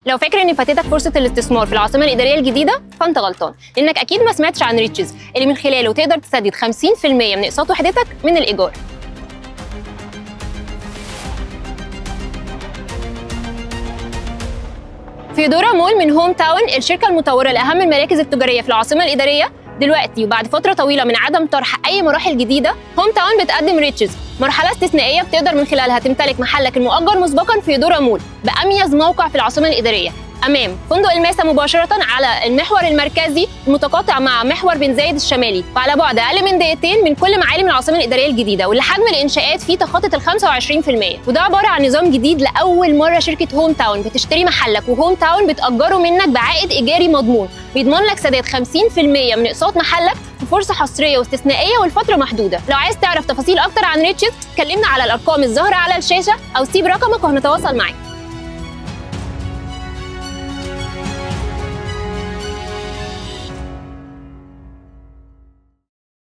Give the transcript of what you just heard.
لو فاكر ان فاتتك فرصه الاستثمار في العاصمه الاداريه الجديده فانت غلطان لانك اكيد ما سمعتش عن ريتشز اللي من خلاله تقدر تسدد 50% من اقساط وحدتك من الايجار فيودورا مول من هوم تاون الشركه المطوره لاهم المراكز التجاريه في العاصمه الاداريه دلوقتي وبعد فتره طويله من عدم طرح اي مراحل جديده هوم تاون بتقدم ريتشز مرحله استثنائيه بتقدر من خلالها تمتلك محلك المؤجر مسبقا في دورا مول باميز موقع في العاصمه الاداريه امام فندق الماسه مباشره على المحور المركزي المتقاطع مع محور بن زايد الشمالي وعلى بعد اقل من دقيقتين من كل معالم العاصمه الاداريه الجديده واللي حجم الانشاءات فيه تخطط ال 25% وده عباره عن نظام جديد لاول مره شركه هوم تاون بتشتري محلك وهوم تاون بتاجره منك بعائد ايجاري مضمون بيضمن لك سداد 50% من اقساط محلك في فرصه حصريه واستثنائيه والفتره محدوده لو عايز تعرف تفاصيل اكتر عن ريتشز كلمنا على الارقام الظاهره على الشاشه او سيب رقمك وهنتواصل معاك